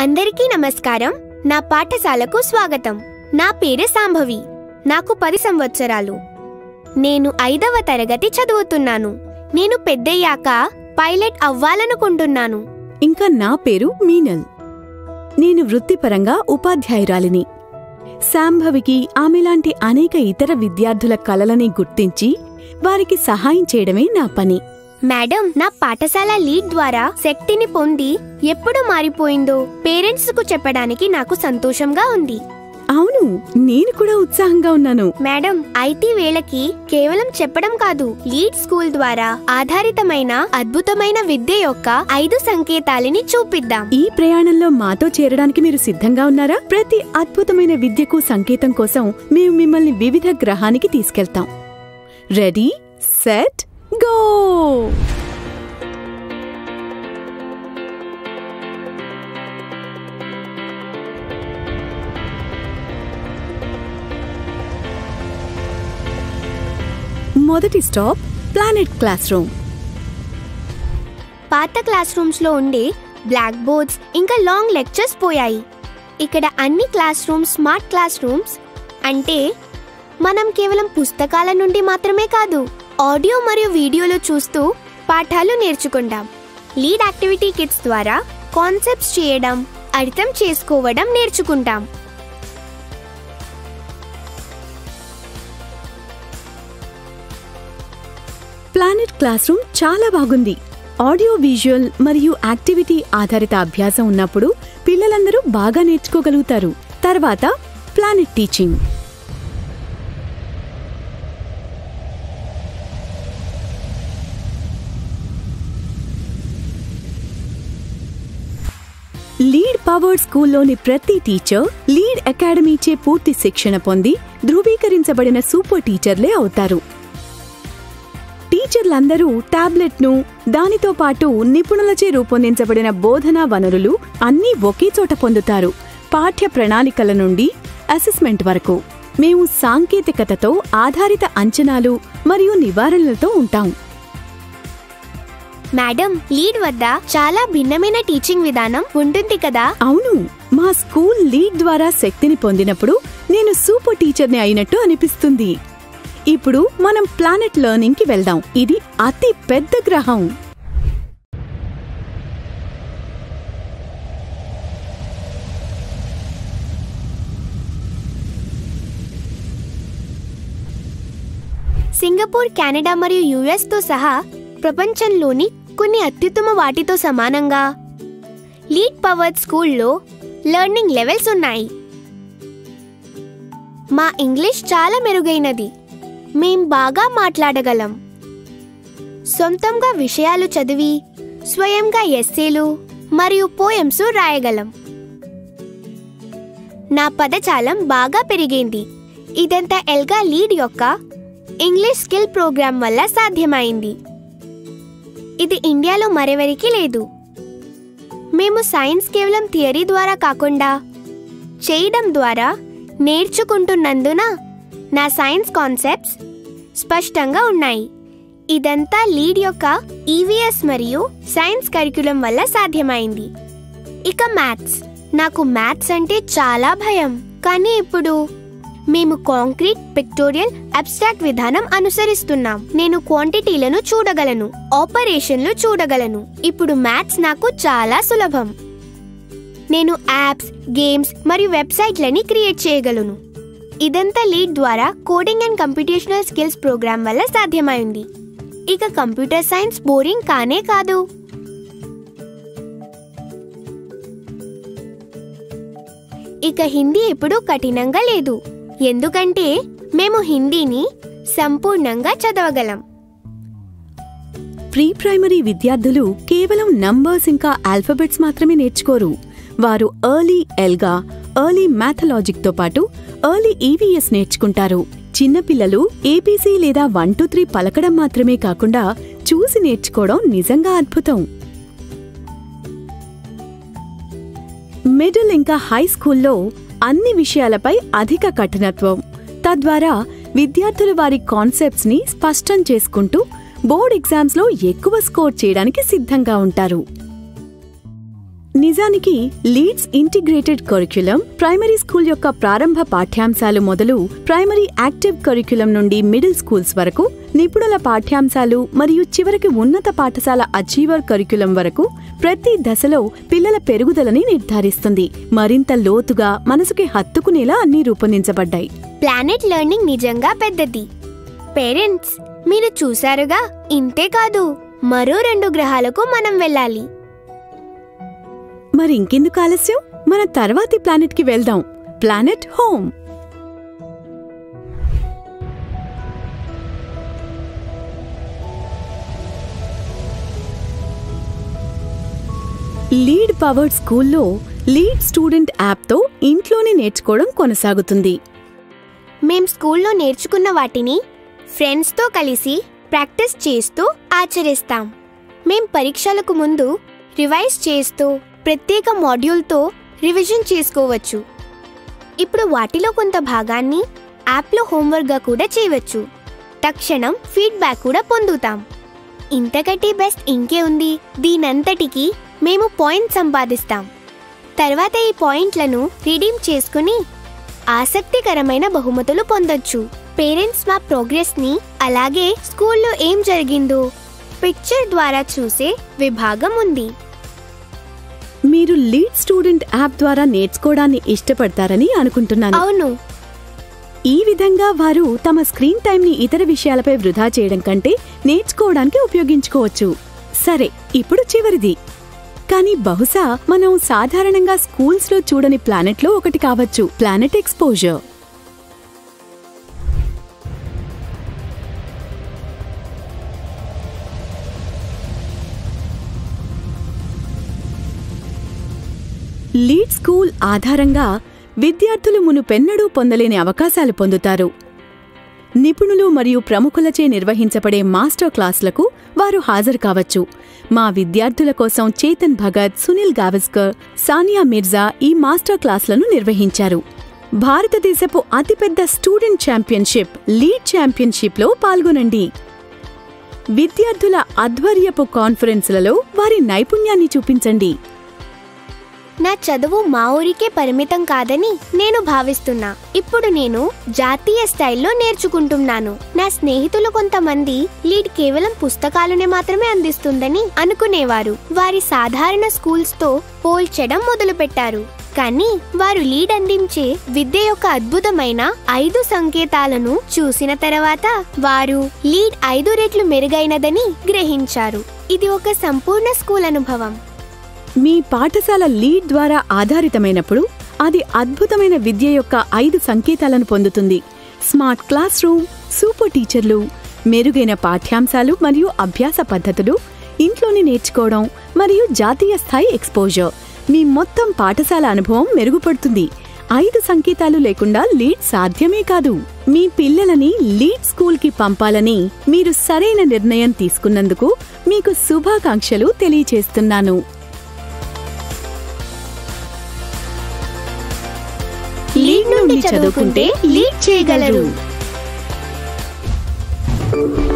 అందరికీ నమస్కారం నా పాఠశాలకు స్వాగతం నా పేరు సాంభవి నాకు పది సంవత్సరాలు నేను ఐదవ తరగతి చదువుతున్నాను నేను పెద్దయ్యాక పైలట్ అవ్వాలనుకుంటున్నాను ఇంకా నా పేరు మీనల్ నేను వృత్తిపరంగా ఉపాధ్యాయురాలిని శాంభవికి ఆమెలాంటి అనేక ఇతర విద్యార్థుల కలలని గుర్తించి వారికి సహాయం చేయడమే నా పని మేడం నా పాఠశాల లీడ్ ద్వారా శక్తిని పొంది ఎప్పుడు మారిపోయిందో పేరెంట్స్ కు చెప్పడానికి నాకు సంతోషంగా ఉంది అవును నేను కూడా ఉత్సాహంగా ఉన్నాను మేడం ఐటీ వేళకి కేవలం చెప్పడం కాదు లీడ్ స్కూల్ ద్వారా ఆధారితమైన అద్భుతమైన విద్య యొక్క ఐదు సంకేతాలని చూపిద్దాం ఈ ప్రయాణంలో మాతో చేరడానికి మీరు సిద్ధంగా ఉన్నారా ప్రతి అద్భుతమైన విద్యకు సంకేతం కోసం మేము మిమ్మల్ని వివిధ గ్రహానికి తీసుకెళ్తాం రెడీ సెట్ గో మొదటి స్టాప్ ప్లానెట్ క్లాస్ రూమ్ పాత క్లాస్ రూమ్స్ లో ఉండే బ్లాక్ బోర్డ్స్ ఇంకా లాంగ్ లెక్చర్స్ పోయాయి ఇక్కడ అన్ని classrooms smart classrooms అంటే మనం కేవలం పుస్తకాల నుండి మాత్రమే కాదు ఆడియో మరియు వీడియోలో చూస్తూ పాఠాలు నేర్చుకుంటాం లీడ్ యాక్టివిటీ కిట్స్ ద్వారా కాన్సెప్ట్స్ చేయడం అర్థం చేసుకోవడం నేర్చుకుంటాం ప్లానెట్ క్లాస్ రూమ్ చాలా బాగుంది ఆడియో విజువల్ మరియు యాక్టివిటీ ఆధారిత అభ్యాసం ఉన్నప్పుడు పిల్లలందరూ బాగా నేర్చుకోగలుగుతారు తర్వాత ప్లానెట్ టీచింగ్ లీడ్ పవర్డ్ స్కూల్లోని ప్రతి టీచర్ లీడ్ అకాడమీచే పూర్తి శిక్షణ పొంది ధృవీకరించబడిన సూపర్ టీచర్లే అవుతారు టీచర్లందరూ టాబ్లెట్ను దానితో పాటు నిపుణులచే రూపొందించబడిన బోధనా వనరులు అన్నీ ఒకే చోట పొందుతారు పాఠ్య ప్రణాళికల నుండి అసెస్మెంట్ వరకు మేము సాంకేతికతతో ఆధారిత అంచనాలు మరియు నివారణలతో ఉంటాం మేడం లీడ్ వద్ద చాలా భిన్నమైన టీచింగ్ విధానం ఉంటుంది కదా అవును మా స్కూల్ లీడ్ ద్వారా శక్తిని పొందినప్పుడు నేను సూపర్ టీచర్ని అయినట్టు అనిపిస్తుంది ఇప్పుడు మనం ప్లానెట్ లెర్నింగ్ కి వెళ్దాం ఇది అతి పెద్ద గ్రహం సింగపూర్ కెనడా మరియు యుఎస్ తో సహా ప్రపంచంలోని కొన్ని అత్యుత్తమ వాటితో సమానంగా లీడ్ పవర్డ్ స్కూల్లో లెర్నింగ్ లెవెల్స్ ఉన్నాయి మా ఇంగ్లీష్ చాలా మెరుగైనది మేం బాగా మాట్లాడగలం సొంతంగా విషయాలు చదివి స్వయంగా ఎస్సేలు మరియు పోయమ్స్ రాయగలం నా పదజాలం బాగా పెరిగింది ఇదంతా ఎల్గా లీడ్ యొక్క ఇంగ్లీష్ స్కిల్ ప్రోగ్రాం వల్ల సాధ్యమైంది ఇది ఇండియాలో మరెవరికి లేదు మేము సైన్స్ కేవలం థియరీ ద్వారా కాకుండా చేయడం ద్వారా నేర్చుకుంటున్నందున నా సైన్స్ కాన్సెప్ట్స్ స్పష్టంగా ఉన్నాయి ఇదంతా లీడ్ యొక్క ఈవీఎస్ మరియు సైన్స్ కరికులం వల్ల సాధ్యమైంది ఇక మ్యాథ్స్ నాకు మ్యాథ్స్ అంటే చాలా భయం కానీ ఇప్పుడు మేము కాంక్రీట్ పిక్టోరియల్ అబ్స్ట్రాక్ట్ విధానం అనుసరిస్తున్నాం నేను క్వాంటిటీలను చూడగలను ఆపరేషన్లు చూడగలను ఇప్పుడు మ్యాథ్స్ నాకు చాలా సులభం నేను యాప్స్ గేమ్స్ మరియు వెబ్సైట్లని క్రియేట్ చేయగలను ఇదంతా లీడ్ ద్వారా coding and computational skills programme వల్ల సాధ్యమైంది ఇక కంప్యూటర్ సైన్స్ బోరింగ్ కానే కాదు ఇక హిందీ ఎప్పుడూ కఠినంగా లేదు ఎందుకంటే మేము హిందీని సంపూర్ణంగా చదవగలం ప్రీ ప్రైమరీ విద్యార్థులు కేవలం నంబర్స్ ఇంకా ఆల్ఫబెట్స్ మాత్రమే నేర్చుకోరు వారు ఎర్లీ ఎల్గా ఎర్లీ మ్యాథలాజిక్ తో పాటు ఎర్లీ ఈవీఎస్ నేర్చుకుంటారు చిన్నపిల్లలు ఏబీసీ లేదా వన్ టూ త్రీ పలకడం మాత్రమే కాకుండా చూసి నేర్చుకోవడం నిజంగా అద్భుతం మిడిల్ ఇంకా హై స్కూల్లో అన్ని విషయాలపై అధిక కఠినత్వం తద్వారా విద్యార్థులు వారి కాన్సెప్ట్స్ ని స్పష్టం చేసుకుంటూ బోర్డ్ ఎగ్జామ్స్ లో ఎక్కువ స్కోర్ చేయడానికి సిద్ధంగా ఉంటారు నిజానికి LEAD's integrated curriculum primary school యొక్క ప్రారంభ పాఠ్యాంశాలు మొదలు ప్రైమరీ యాక్టివ్ కరిక్యులం నుండి మిడిల్ స్కూల్స్ వరకు నిపుణుల పాఠ్యాంశాలు మరియు చివరికి ఉన్నత పాఠశాల అచీవర్ కరిక్యులం వరకు ప్రతి దశలో పిల్లల పెరుగుదలని నిర్ధారిస్తుంది మరింత లోతుగా మనసుకి హత్తుకునేలా అన్నీ రూపొందించబడ్డాయి ప్లానెట్ లెర్నింగ్ నిజంగా పెద్దది పేరెంట్స్ మీరు చూశారుగా ఇంతే కాదు మరో రెండు గ్రహాలకు మనం వెళ్ళాలి మరి ఇంకెందుకు ఆలస్యం మన తర్వాతి ప్లానెట్ కి వెళ్దాం ప్లానెట్ హోమ్ లీడ్ పవర్డ్ స్కూల్లో లీడ్ స్టూడెంట్ యాప్తో ఇంట్లోనే నేర్చుకోవడం కొనసాగుతుంది మేం స్కూల్లో నేర్చుకున్న వాటిని ఫ్రెండ్స్తో కలిసి ప్రాక్టీస్ చేస్తూ ఆచరిస్తాం మేం పరీక్షలకు ముందు రివైజ్ చేస్తూ ప్రత్యేక మాడ్యూల్తో రివిజన్ చేసుకోవచ్చు ఇప్పుడు వాటిలో కొంత భాగాన్ని యాప్లో హోంవర్క్గా కూడా చేయవచ్చు తక్షణం ఫీడ్బ్యాక్ కూడా పొందుతాం ఇంతకంటే బెస్ట్ ఇంకే ఉంది దీనంతటికి మేము పాయింట్ సంపాదిస్తాం తర్వాత ఈ పాయింట్లను రిడీమ్ చేసుకుని ఆసక్తికరమైన బహుమతులు పొందొచ్చు పేరెంట్స్ మా ప్రోగ్రెస్ ని అలాగే స్కూల్లో ఏం జరిగిందో పిక్చర్ ద్వారా చూసే విభాగం ఉంది మీరు లీడ్ స్టూడెంట్ యాప్ ద్వారా నేర్చుకోవడాన్ని ఇష్టపడతారని అనుకుంటున్నాను అవును ఈ విధంగా వారు తమ స్క్రీన్ టైంని ఇతర విషయాలపై వృధా చేయడం కంటే నేర్చుకోవడానికి ఉపయోగించుకోవచ్చు సరే ఇప్పుడు చివరిది కానీ బహుశా మనం సాధారణంగా స్కూల్స్లో చూడని ప్లానెట్లో ఒకటి కావచ్చు ప్లానెట్ ఎక్స్పోజర్ లీడ్ స్కూల్ ఆధారంగా విద్యార్థులు మునుపెన్నడూ పొందలేని అవకాశాలు పొందుతారు నిపుణులు మరియు ప్రముఖులచే నిర్వహించబడే మాస్టర్ క్లాసులకు వారు హాజరు కావచ్చు మా విద్యార్థుల కోసం చేతన్ భగత్ సునీల్ గావస్కర్ సానియా మిర్జా ఈ మాస్టర్ క్లాసులను నిర్వహించారు భారతదేశపు అతిపెద్ద స్టూడెంట్ ఛాంపియన్షిప్ లీడ్ ఛాంపియన్షిప్లో పాల్గొనండి విద్యార్థుల ఆధ్వర్యపు కాన్ఫరెన్స్లలో వారి నైపుణ్యాన్ని చూపించండి నా చదువు మా ఊరికే పరిమితం కాదని నేను భావిస్తున్నా ఇప్పుడు నేను జాతీయ స్టైల్లో నేర్చుకుంటున్నాను నా స్నేహితులు కొంతమంది లీడ్ కేవలం పుస్తకాలనే మాత్రమే అందిస్తుందని అనుకునేవారు వారి సాధారణ స్కూల్స్ తో పోల్చడం మొదలుపెట్టారు కానీ వారు లీడ్ అందించే విద్య యొక్క అద్భుతమైన ఐదు సంకేతాలను చూసిన తర్వాత వారు లీడ్ ఐదు రెట్లు మెరుగైనదని గ్రహించారు ఇది ఒక సంపూర్ణ స్కూల్ అనుభవం మీ పాఠశాల లీడ్ ద్వారా ఆధారితమైనప్పుడు అది అద్భుతమైన విద్య యొక్క ఐదు సంకేతాలను పొందుతుంది స్మార్ట్ క్లాస్ రూమ్ సూపర్ టీచర్లు మెరుగైన పాఠ్యాంశాలు మరియు అభ్యాస పద్ధతులు ఇంట్లోనే నేర్చుకోవడం మరియు జాతీయ స్థాయి ఎక్స్పోజర్ మీ మొత్తం పాఠశాల అనుభవం మెరుగుపడుతుంది ఐదు సంకేతాలు లేకుండా లీడ్ సాధ్యమే కాదు మీ పిల్లలని లీడ్ స్కూల్కి పంపాలని మీరు సరైన నిర్ణయం తీసుకున్నందుకు మీకు శుభాకాంక్షలు తెలియచేస్తున్నాను లీడ్ నుండి చదువుకుంటే లీడ్ చేయగలరు